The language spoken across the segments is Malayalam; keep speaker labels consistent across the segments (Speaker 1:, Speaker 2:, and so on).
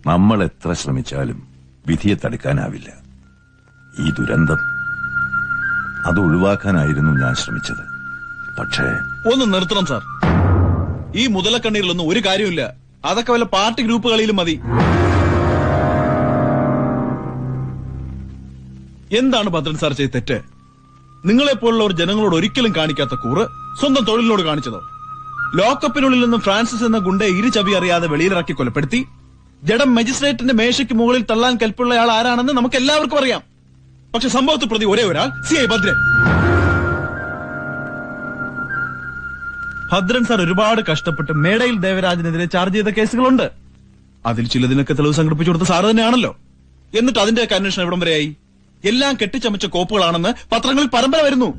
Speaker 1: നമ്മൾ എത്ര ശ്രമിച്ചാലും വിധിയെ തടുക്കാനാവില്ല ഈ ദുരന്തം അത് ഒഴിവാക്കാനായിരുന്നു ഞാൻ ശ്രമിച്ചത് പക്ഷേ
Speaker 2: ഒന്ന് നിർത്തണം സാർ ഈ മുതലക്കണ്ണീരിലൊന്നും ഒരു കാര്യമില്ല അതൊക്കെ വല്ല പാർട്ടി ഗ്രൂപ്പുകളിലും മതി എന്താണ് ഭദ്രൻ സാർ ചെയ്ത തെറ്റ് നിങ്ങളെ പോലുള്ളവർ ജനങ്ങളോട് ഒരിക്കലും കാണിക്കാത്ത കൂറ് സ്വന്തം തൊഴിലിനോട് കാണിച്ചതോ ലോക്കപ്പിനുള്ളിൽ നിന്നും ഫ്രാൻസിസ് എന്ന ഗുണ്ടയെ ഇരു ചവി അറിയാതെ വെളിയിലിറക്കി കൊലപ്പെടുത്തി ജഡം മജിസ്ട്രേറ്റിന്റെ മേശയ്ക്ക് മുകളിൽ തള്ളാൻ കൽപ്പുള്ളയാൾ ആരാണെന്ന് നമുക്ക് എല്ലാവർക്കും അറിയാം പക്ഷെ സംഭവത്തിൽ പ്രതി ഒരേ ഒരാൾ C I Bhadran Bhadran sir ഒരുപാട് കഷ്ടപ്പെട്ട് മേടയിൽ ദേവരാജനെതിരെ ചാർജ് ചെയ്ത കേസുകളുണ്ട് അതിൽ ചിലതിനൊക്കെ തെളിവ് സംഘടിപ്പിച്ചു കൊടുത്ത സാറ് തന്നെയാണല്ലോ എന്നിട്ട് അതിന്റെയൊക്കെ അന്വേഷണം എവിടം വരെയായി എല്ലാം കെട്ടിച്ചമച്ച കോപ്പുകളാണെന്ന് പത്രങ്ങളിൽ പരമ്പര വരുന്നു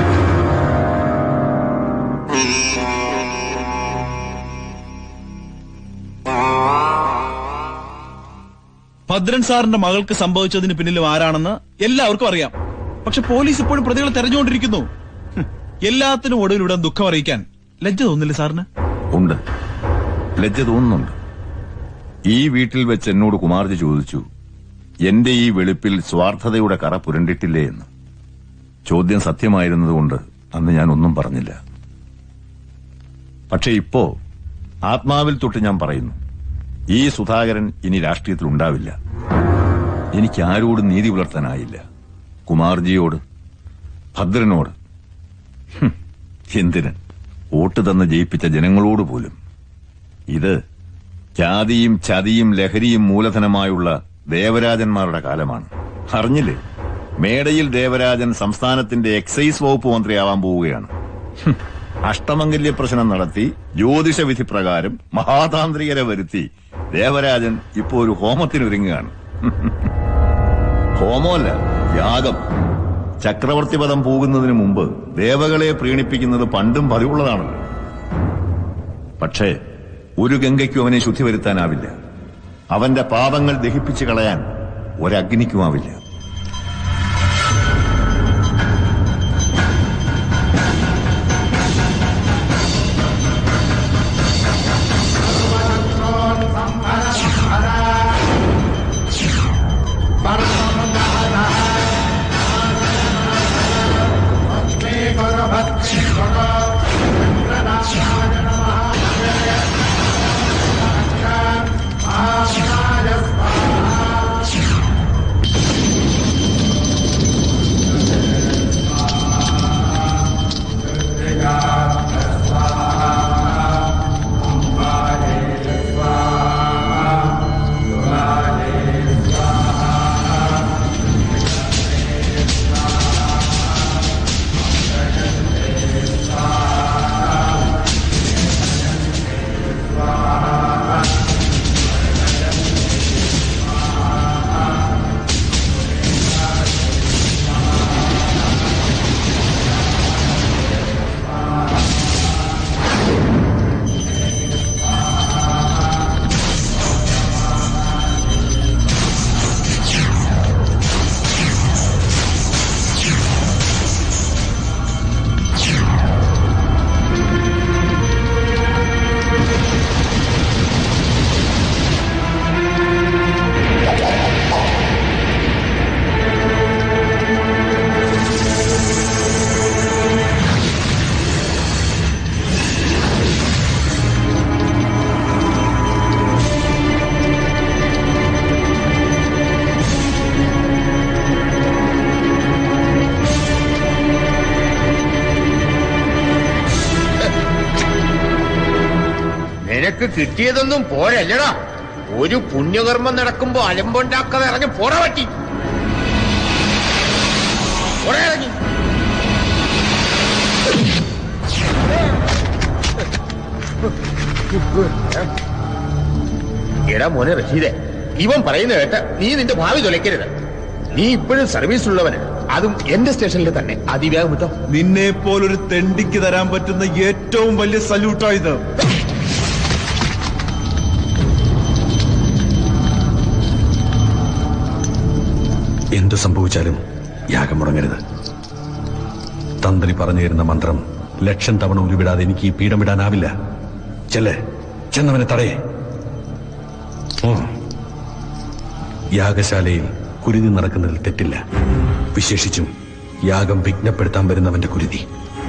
Speaker 2: ഭദ്രൻ സാറിന്റെ മകൾക്ക് സംഭവിച്ചതിന് പിന്നിലും ആരാണെന്ന് എല്ലാവർക്കും അറിയാം പക്ഷെ പോലീസ് ഇപ്പോഴും പ്രതികളെ തെരഞ്ഞുകൊണ്ടിരിക്കുന്നു ഹും, എല്ലാത്തിനും ഒടുവിലൂടെ ദുഃഖം അറിയിക്കാൻ ലജ്ജ തോന്നില്ല സാറിന്
Speaker 1: ഉണ്ട് ലജ്ജ തോന്നുന്നുണ്ട് ഈ വീട്ടിൽ വെച്ച് എന്നോട് കുമാർജി ചോദിച്ചു എന്റെ ഈ വെളുപ്പിൽ സ്വാർത്ഥതയുടെ കറ പുരണ്ടിട്ടില്ലേ എന്ന് ചോദ്യം സത്യമായിരുന്നതുകൊണ്ട് അന്ന് ഞാൻ ഒന്നും പറഞ്ഞില്ല പക്ഷെ ഇപ്പോ ആത്മാവിൽ തൊട്ട് ഞാൻ പറയുന്നു ഈ സുധാകരൻ ഇനി രാഷ്ട്രീയത്തിൽ ഉണ്ടാവില്ല എനിക്ക് ആരോടും നീതി പുലർത്താനായില്ല കുമാർജിയോട് ഭദ്രനോട് ഹും, എന്തിന് വോട്ട് തന്ന് ജയിപ്പിച്ച ജനങ്ങളോട് പോലും ഇത് ജാതിയും ചതിയും ലഹരിയും മൂലധനമായുള്ള ദേവരാജന്മാരുടെ കാലമാണ് അറിഞ്ഞില്ലേ മേടയിൽ ദേവരാജൻ സംസ്ഥാനത്തിന്റെ എക്സൈസ് വകുപ്പ് മന്ത്രിയാവാൻ പോവുകയാണ് ഹും, അഷ്ടമംഗല്യ പ്രശ്നം നടത്തി ജ്യോതിഷ വിധി പ്രകാരം മഹാതാന്ത്രികരെ വരുത്തി ദേവരാജൻ ഇപ്പോ ഒരു ഹോമത്തിനൊരുങ്ങുകയാണ് ഹോമമല്ല യാഗം ചക്രവർത്തി പദം പോകുന്നതിന് മുമ്പ് ദേവകളെ പ്രീണിപ്പിക്കുന്നത് പണ്ടും പതിവുള്ളതാണല്ലോ പക്ഷേ ഒരു ഗംഗയ്ക്കും അവനെ ശുദ്ധി വരുത്താനാവില്ല അവന്റെ പാപങ്ങൾ ദഹിപ്പിച്ചു കളയാൻ ഒരഗ്നിക്കുമാവില്ല
Speaker 3: നിനക്ക് കിട്ടിയതൊന്നും പോരല്ലടാ ഒരു പുണ്യകർമ്മം നടക്കുമ്പോ അലമ്പുണ്ടാക്കാതെ ഇറങ്ങി പോറ പറ്റി പോടാ ഇറങ്ങി എടാ മോനെ റഷീദെ ഇവൻ പറയുന്ന കേട്ട് നീ നിന്റെ ഭാവി തുലയ്ക്കരുത് നീ ഇപ്പോഴും സർവീസിലുള്ളവന് അതും എന്റെ സ്റ്റേഷനിൽ തന്നെ അതിവേഗം വിട്ടോ
Speaker 2: നിന്നെ പോലൊരു തെണ്ടിക്ക് തരാൻ പറ്റുന്ന ഏറ്റവും വലിയ സല്യൂട്ടാ ഇത്
Speaker 4: എന്തു സംഭവിച്ചാലും യാഗം മുടങ്ങരുത് തന്ത്രി പറഞ്ഞു തരുന്ന മന്ത്രം ലക്ഷം തവണ ഉരുവിടാതെ എനിക്ക് ഈ പീഠം വിടാനാവില്ല ചെല്ലേ ചെന്നവനെ തടയേ ഉം. യാഗശാലയിൽ കുരുതി നടക്കുന്നതിൽ തെറ്റില്ല വിശേഷിച്ചും യാഗം വിഘ്നപ്പെടുത്താൻ വരുന്നവന്റെ കുരുതി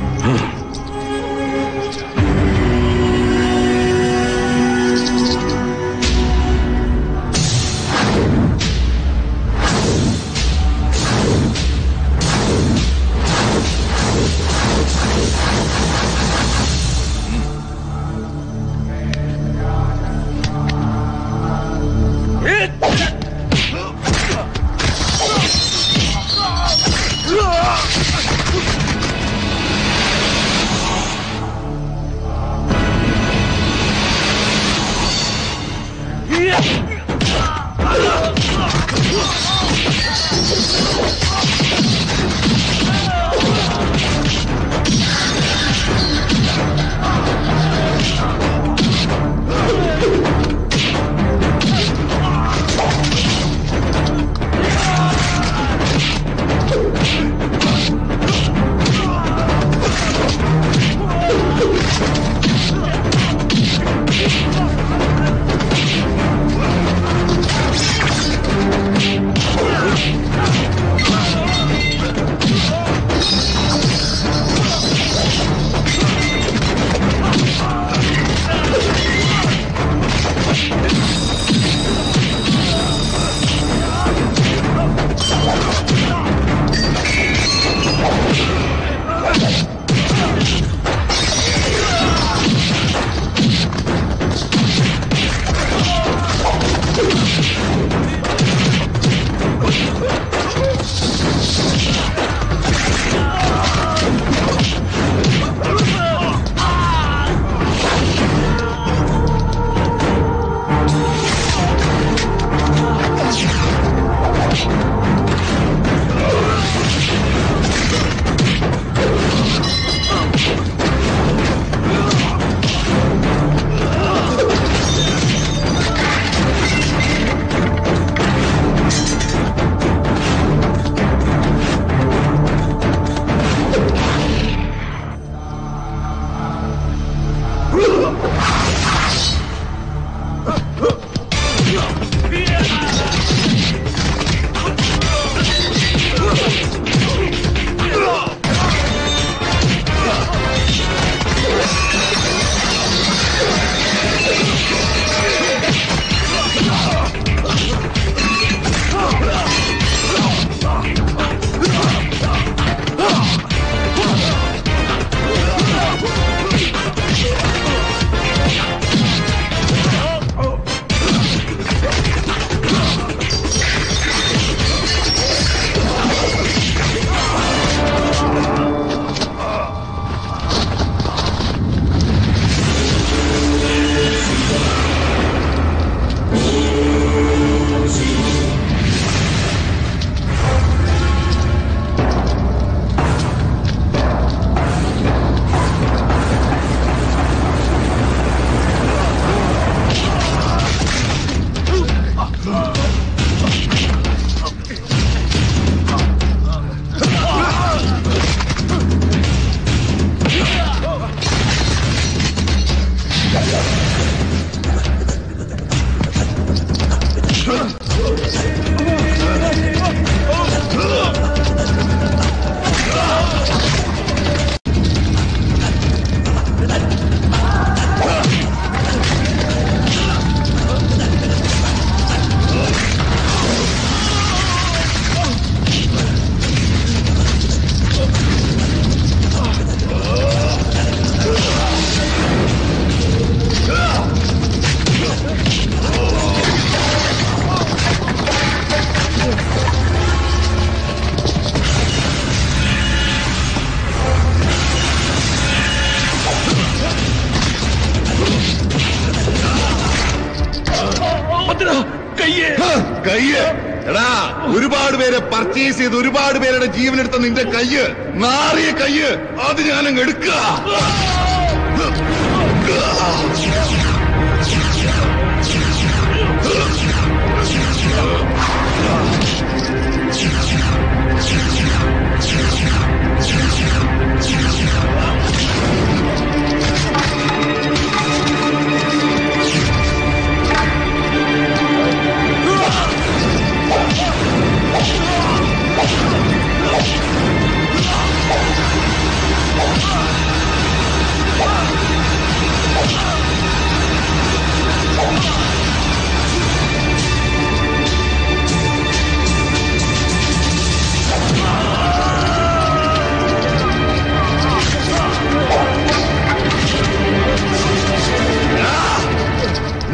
Speaker 5: കയ്യ് എടാ ഒരുപാട് പേരെ പർച്ചേസ് ചെയ്ത് ഒരുപാട് പേരുടെ ജീവനെടുത്ത നിന്റെ കയ്യ് നാറിയ കയ്യ് അത് ഞാനങ്ങ് എടുക്കുക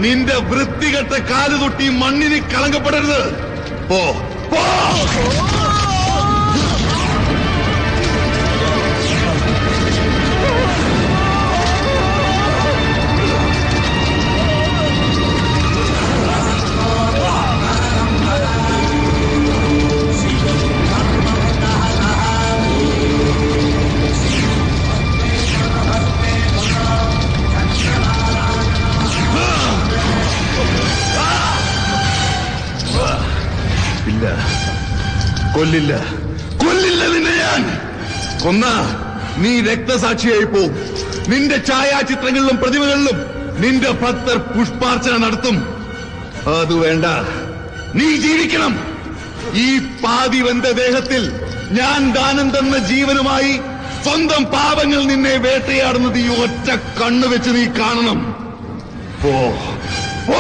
Speaker 5: നിന്റെ വൃത്തികെട്ട കാല് തൊട്ടി മണ്ണിന് കളങ്കപ്പെടരുത് പോ പോ ഇല്ല കൊല്ലില്ല കൊല്ലില്ല നിന്നെ ഞാൻ കൊന്ന നീ രക്തസാക്ഷിയായി പോവും നിന്റെ ഛായാചിത്രങ്ങളിലും പ്രതിമകളിലും നിന്റെ ഭക്തർ പുഷ്പാർച്ചന നടത്തും അത് വേണ്ട നീ ജീവിക്കണം ഈ പാതി വെന്ത ദേഹത്തിൽ ഞാൻ ദാനം തന്ന ജീവനുമായി സ്വന്തം പാപങ്ങൾ നിന്നെ വേട്ടയാടുന്നത് ഈ ഒറ്റ കണ്ണു വെച്ച് നീ കാണണം പോ പോ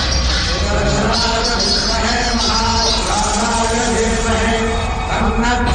Speaker 6: Karena